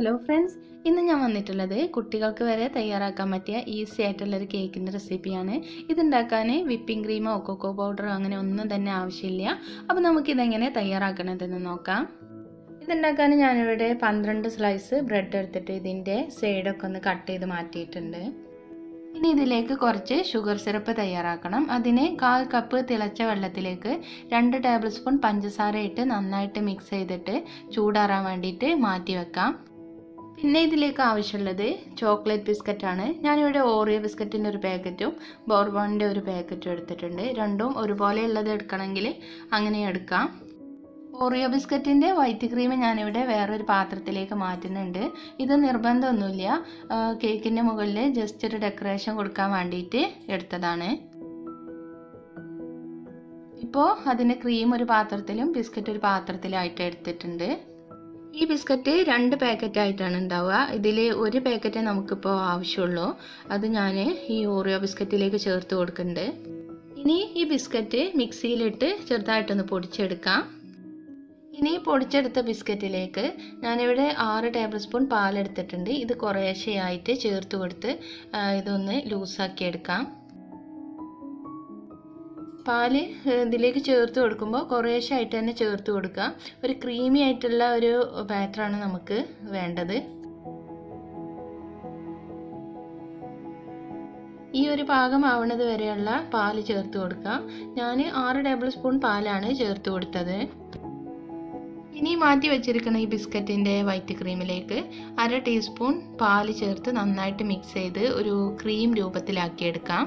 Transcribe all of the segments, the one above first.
hello friends ഇന്ന് ഞാൻ വന്നിട്ടുള്ളത് കുട്ടികൾക്ക് വരെ തയ്യാറാക്കാൻ പറ്റിയ ഈസി ആയിട്ടുള്ളൊരു കേക്കിൻ്റെ റെസിപ്പിയാണ് ഇതുണ്ടാക്കാൻ വിപ്പിംഗ് ക്രീമോ കൊക്കോ പൗഡറോ അങ്ങനെ ഒന്നും തന്നെ ആവശ്യമില്ല അപ്പോൾ നമുക്കിതെങ്ങനെ തയ്യാറാക്കണതെന്ന് നോക്കാം ഇതുണ്ടാക്കാൻ ഞാനിവിടെ പന്ത്രണ്ട് സ്ലൈസ് ബ്രെഡ് എടുത്തിട്ട് ഇതിൻ്റെ സൈഡൊക്കെ ഒന്ന് കട്ട് ചെയ്ത് മാറ്റിയിട്ടുണ്ട് ഇനി ഇതിലേക്ക് കുറച്ച് ഷുഗർ സിറപ്പ് തയ്യാറാക്കണം അതിന് കാൽ കപ്പ് തിളച്ച വെള്ളത്തിലേക്ക് രണ്ട് ടേബിൾ സ്പൂൺ പഞ്ചസാര ഇട്ട് നന്നായിട്ട് മിക്സ് ചെയ്തിട്ട് ചൂടാറാൻ വേണ്ടിയിട്ട് മാറ്റി വെക്കാം പിന്നെ ഇതിലേക്ക് ആവശ്യമുള്ളത് ചോക്ലേറ്റ് ബിസ്ക്കറ്റാണ് ഞാനിവിടെ ഓറിയോ ബിസ്ക്കറ്റിൻ്റെ ഒരു പാക്കറ്റും ബോർബോണിൻ്റെ ഒരു പാക്കറ്റും എടുത്തിട്ടുണ്ട് രണ്ടും ഒരുപോലെ ഉള്ളത് എടുക്കണമെങ്കിൽ അങ്ങനെ എടുക്കാം ഓറിയോ ബിസ്ക്കറ്റിൻ്റെ വൈറ്റ് ക്രീം ഞാനിവിടെ വേറൊരു പാത്രത്തിലേക്ക് മാറ്റുന്നുണ്ട് ഇത് നിർബന്ധമൊന്നുമില്ല കേക്കിൻ്റെ മുകളിൽ ജസ്റ്റ് ഒരു ഡെക്കറേഷൻ കൊടുക്കാൻ വേണ്ടിയിട്ട് എടുത്തതാണ് ഇപ്പോൾ അതിന് ക്രീം ഒരു പാത്രത്തിലും ബിസ്ക്കറ്റ് ഒരു പാത്രത്തിലായിട്ട് എടുത്തിട്ടുണ്ട് ഈ ബിസ്ക്കറ്റ് രണ്ട് പാക്കറ്റ് ആയിട്ടാണ് ഉണ്ടാവുക ഇതിൽ ഒരു പാക്കറ്റ് നമുക്കിപ്പോൾ ആവശ്യമുള്ളൂ അത് ഞാൻ ഈ ഓറിയോ ബിസ്ക്കറ്റിലേക്ക് ചേർത്ത് കൊടുക്കുന്നുണ്ട് ഇനി ഈ ബിസ്ക്കറ്റ് മിക്സിയിലിട്ട് ചെറുതായിട്ടൊന്ന് പൊടിച്ചെടുക്കാം ഇനി പൊടിച്ചെടുത്ത ബിസ്ക്കറ്റിലേക്ക് ഞാനിവിടെ ആറ് ടേബിൾ സ്പൂൺ പാലെടുത്തിട്ടുണ്ട് ഇത് കുറേശ്ശെയായിട്ട് ചേർത്ത് കൊടുത്ത് ഇതൊന്ന് ലൂസാക്കി എടുക്കാം പാല് ഇതിലേക്ക് ചേർത്ത് കൊടുക്കുമ്പോൾ കുറേശ്ശായിട്ട് തന്നെ ചേർത്ത് കൊടുക്കുക ഒരു ക്രീമി ആയിട്ടുള്ള ഒരു ബാറ്ററാണ് നമുക്ക് വേണ്ടത് ഈ ഒരു പാകം ആവുന്നത് വരെയുള്ള പാല് ചേർത്ത് കൊടുക്കുക ഞാൻ ആറ് ടേബിൾ സ്പൂൺ പാലാണ് ചേർത്ത് കൊടുത്തത് ഇനി മാറ്റി വെച്ചിരിക്കുന്ന ഈ ബിസ്ക്കറ്റിൻ്റെ വൈറ്റ് ക്രീമിലേക്ക് അര ടീസ്പൂൺ പാല് ചേർത്ത് നന്നായിട്ട് മിക്സ് ചെയ്ത് ഒരു ക്രീം രൂപത്തിലാക്കിയെടുക്കാം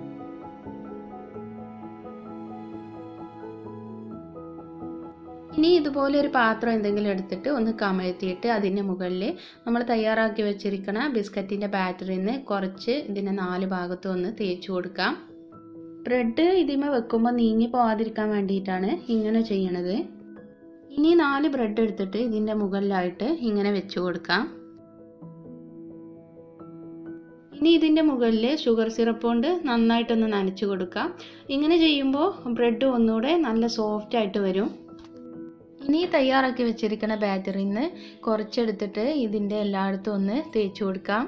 ഇനി ഇതുപോലെ ഒരു പാത്രം എന്തെങ്കിലും എടുത്തിട്ട് ഒന്ന് കമഴ്ത്തിയിട്ട് അതിൻ്റെ മുകളിൽ നമ്മൾ തയ്യാറാക്കി വെച്ചിരിക്കുന്ന ബിസ്ക്കറ്റിൻ്റെ ബാറ്ററിൽ നിന്ന് കുറച്ച് ഇതിൻ്റെ നാല് ഭാഗത്തും ഒന്ന് തേച്ച് കൊടുക്കാം ബ്രെഡ് ഇതിമേ വെക്കുമ്പോൾ നീങ്ങി പോവാതിരിക്കാൻ വേണ്ടിയിട്ടാണ് ഇങ്ങനെ ചെയ്യണത് ഇനി നാല് ബ്രെഡ് എടുത്തിട്ട് ഇതിൻ്റെ മുകളിലായിട്ട് ഇങ്ങനെ വെച്ച് കൊടുക്കാം ഇനി ഇതിൻ്റെ മുകളിൽ ഷുഗർ സിറപ്പ് കൊണ്ട് നന്നായിട്ടൊന്ന് നനച്ച് കൊടുക്കാം ഇങ്ങനെ ചെയ്യുമ്പോൾ ബ്രെഡ് ഒന്നുകൂടെ നല്ല സോഫ്റ്റ് ആയിട്ട് വരും ഇനി തയ്യാറാക്കി വെച്ചിരിക്കുന്ന ബാറ്ററിൽ നിന്ന് കുറച്ചെടുത്തിട്ട് ഇതിൻ്റെ എല്ലായിടത്തും ഒന്ന് തേച്ച് കൊടുക്കാം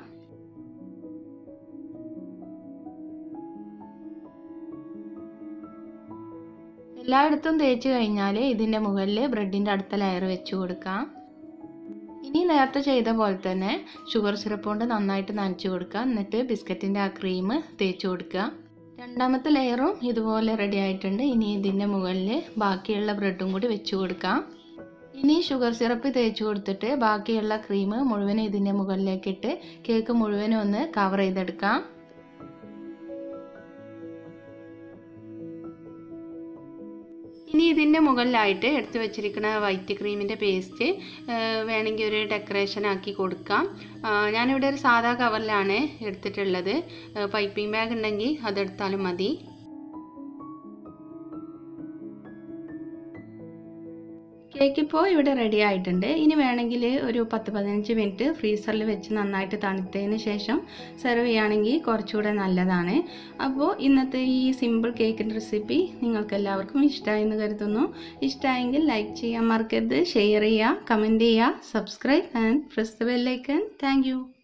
എല്ലായിടത്തും തേച്ച് കഴിഞ്ഞാൽ ഇതിൻ്റെ മുകളിൽ ബ്രെഡിൻ്റെ അടുത്ത ലെയർ വെച്ച് കൊടുക്കാം ഇനി നേരത്തെ ചെയ്ത പോലെ തന്നെ ഷുഗർ സിറപ്പ് കൊണ്ട് നന്നായിട്ട് നനച്ച് കൊടുക്കുക എന്നിട്ട് ബിസ്ക്കറ്റിൻ്റെ ആ ക്രീം തേച്ച് കൊടുക്കുക രണ്ടാമത്തെ ലെയറും ഇതുപോലെ റെഡി ആയിട്ടുണ്ട് ഇനി ഇതിൻ്റെ മുകളിൽ ബാക്കിയുള്ള ബ്രെഡും കൂടി വെച്ച് കൊടുക്കാം ഇനി ഷുഗർ സിറപ്പ് തേച്ച് കൊടുത്തിട്ട് ബാക്കിയുള്ള ക്രീം മുഴുവനും ഇതിൻ്റെ മുകളിലേക്ക് ഇട്ട് കേക്ക് മുഴുവനും ഒന്ന് കവർ ചെയ്തെടുക്കാം ഇനി ഇതിൻ്റെ മുകളിലായിട്ട് എടുത്തു വെച്ചിരിക്കുന്ന വൈറ്റ് ക്രീമിൻ്റെ പേസ്റ്റ് വേണമെങ്കിൽ ഒരു ഡെക്കറേഷൻ ആക്കി കൊടുക്കാം ഞാനിവിടെ ഒരു സാധാ കവറിലാണ് എടുത്തിട്ടുള്ളത് പൈപ്പിംഗ് ബാഗ് ഉണ്ടെങ്കിൽ അതെടുത്താലും മതി കേക്ക് ഇപ്പോൾ ഇവിടെ റെഡി ആയിട്ടുണ്ട് ഇനി വേണമെങ്കിൽ ഒരു പത്ത് പതിനഞ്ച് മിനിറ്റ് ഫ്രീസറിൽ വെച്ച് നന്നായിട്ട് തണുത്തതിന് ശേഷം സെർവ് ചെയ്യുകയാണെങ്കിൽ കുറച്ചുകൂടെ നല്ലതാണ് അപ്പോൾ ഇന്നത്തെ ഈ സിമ്പിൾ കേക്കിൻ്റെ റെസിപ്പി നിങ്ങൾക്ക് എല്ലാവർക്കും ഇഷ്ടമായെന്ന് കരുതുന്നു ഇഷ്ടമായെങ്കിൽ ലൈക്ക് ചെയ്യാൻ മറക്കരുത് ഷെയർ ചെയ്യുക കമൻറ്റ് ചെയ്യുക സബ്സ്ക്രൈബ് ആൻഡ് പ്രസ് ദ ബെല്ലൈക്കൻ താങ്ക്